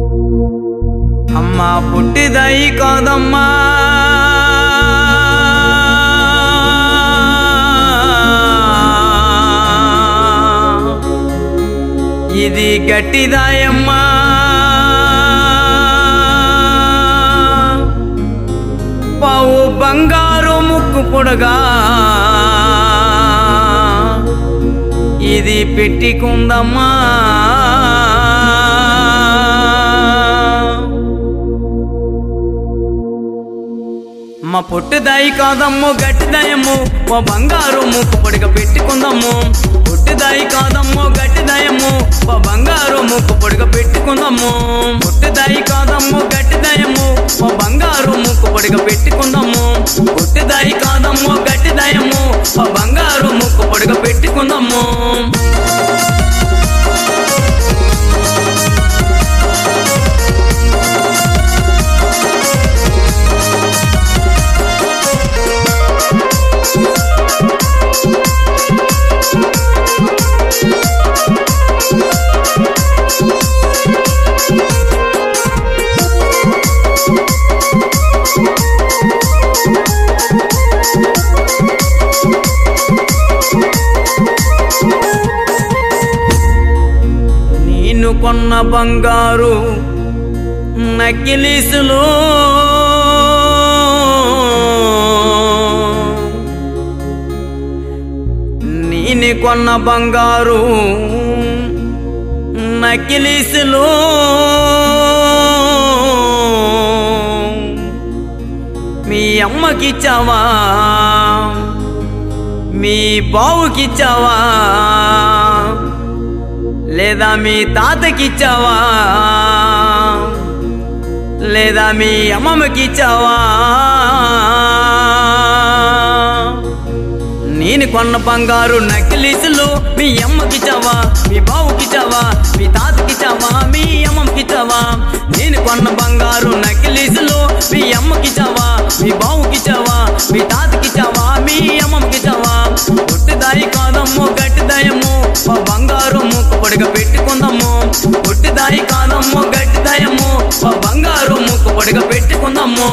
అమ్మా పుట్టిదయి కాదమ్మా ఇది గట్టిదాయమ్మా పావు బంగారు ముక్కు పొడగా ఇది పెట్టికుందమ్మా మా పొట్టుదాయి కాదమ్ము గట్టిదయము ఓ బంగారు ముక్కు పొడిగ పెట్టుకుందాము పొట్టుదాయి కాదమ్ము గట్టిదయము ఓ బంగారు ముక్కు పొడిగ పెట్టుకుందాము పొట్టుదాయి కాదమ్ము గట్టిదయము ఓ బంగారు ముక్కు పొడిగ పెట్టుకుందాము పొట్టుదాయి కాదమ్ము గట్టిదయము ఓ బంగారు ముక్కు పొడిగ పెట్టుకుందాము నేను కొన్న బంగారు నకిలీసులు నేను కొన్న బంగారు నకిలీసులు మీ అమ్మకిచ్చావా మీ బావుకిచ్చావా లేదా మీ తాతకిచ్చావా లేదా మీ అమ్మమ్మకిచ్చావా నేను కొన్న బంగారు నకిలీసులు మీ అమ్మకిచ్చావా మీ బావుకిచ్చావా మీ తాతకిచ్చావా మీ అమ్మకిచ్చావా నేను కొన్న బంగారు నకిలీసులు మీ అమ్మకిచ్చావా మీ బావుకిచ్చావా మీ తాతకిచ్చావా మీ అమ్మకిచ్చావా పుట్టిదాయి కాదమ్మో గట్టిదాయము మా బంగారు ముక్కు పొడిగ పెట్టుకుందాము పుట్టిదాయి కాదమ్మో గట్టిదాయము మా బంగారు ముక్కు పొడిగ పెట్టుకుందాము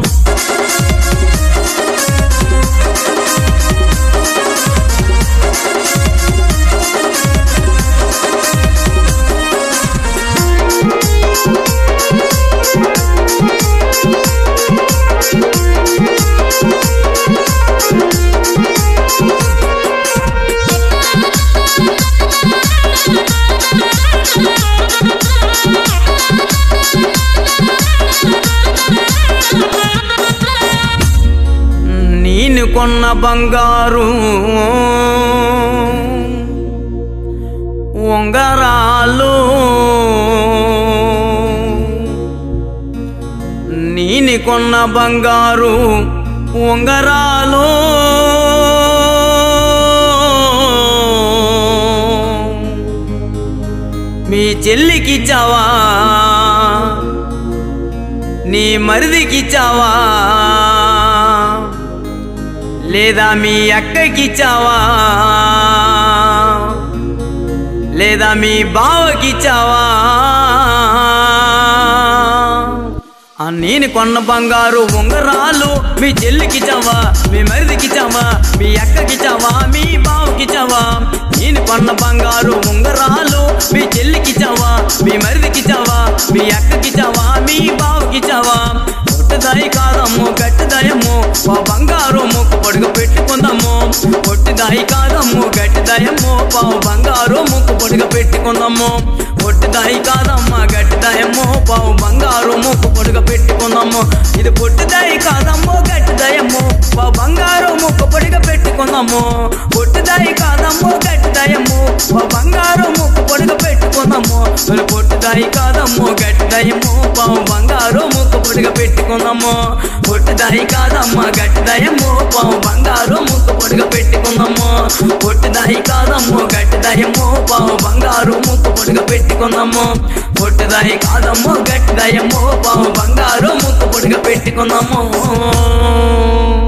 నేను కొన్న బంగారు ఉంగరాలు నేను కొన్న బంగారు ఉంగరాలు మీ చెల్లికిచ్చావా నీ మరిదికిచ్చావా లేదా మీ అక్కకిచ్చావా లేదా మీ బావకిచ్చావా ఆ నేను కొన్న బంగారు ఉంగరాలు మీ చెల్లికిచ్చావా మీ మరిదికిచ్చావా మీ అక్కకిచ్చావా మీ బావకిచ్చావా నేను కొన్న బంగారు ఉంగరాలు మీ చెల్లికిచ్చావా మీ మరిదికిచ్చావా మీ అక్కకిచ్చావా మీ బావకిచ్చావా పొట్టుదాయి కాదమ్ము గట్టిదాయము మా బంగారు ముక్కు పొడుగు పెట్టుకుందాము పొట్టిదాయి కాదమ్ము గట్టిదాయము పావు బంగారు ముక్కు పొడుగు పెట్టుకుందాము పొట్టిదాయి కాదమ్మ గట్టిదాయము పావు బంగారు ముక్కు పొడుగు పెట్టుకుందాము ఇది పొట్టిదాయి కాదమ్మో గట్టిదాయము పావు బంగారు ముక్కు పొడుగు పెట్టుకుందాము పొట్టిదాయి కాదమ్మో గట్టిదాయము పావు బంగారు ముక్కు పొడుగు పెట్టుకుందాము మరి పొట్టిదాయి కాదమ్మో గట్టిదాయము పావు బంగారు ముక్కు పొడుగు పెట్టుకుందాము పొట్టిదాయి కాదమ్మ గట్టిదాయము పావు బంగారు ముక్కు పొడుగు పెట్టుకుందాము పొట్టిదాయి కాదమ్మో గట్టిదాయము పావు బంగారు ముక్కు పొడుగు పెట్టుకుందాము పొట్టిదాయి కాదమ్మో గట్టిదాయము పావు బంగారు ముక్కు పొడుగు పెట్టుకుందాము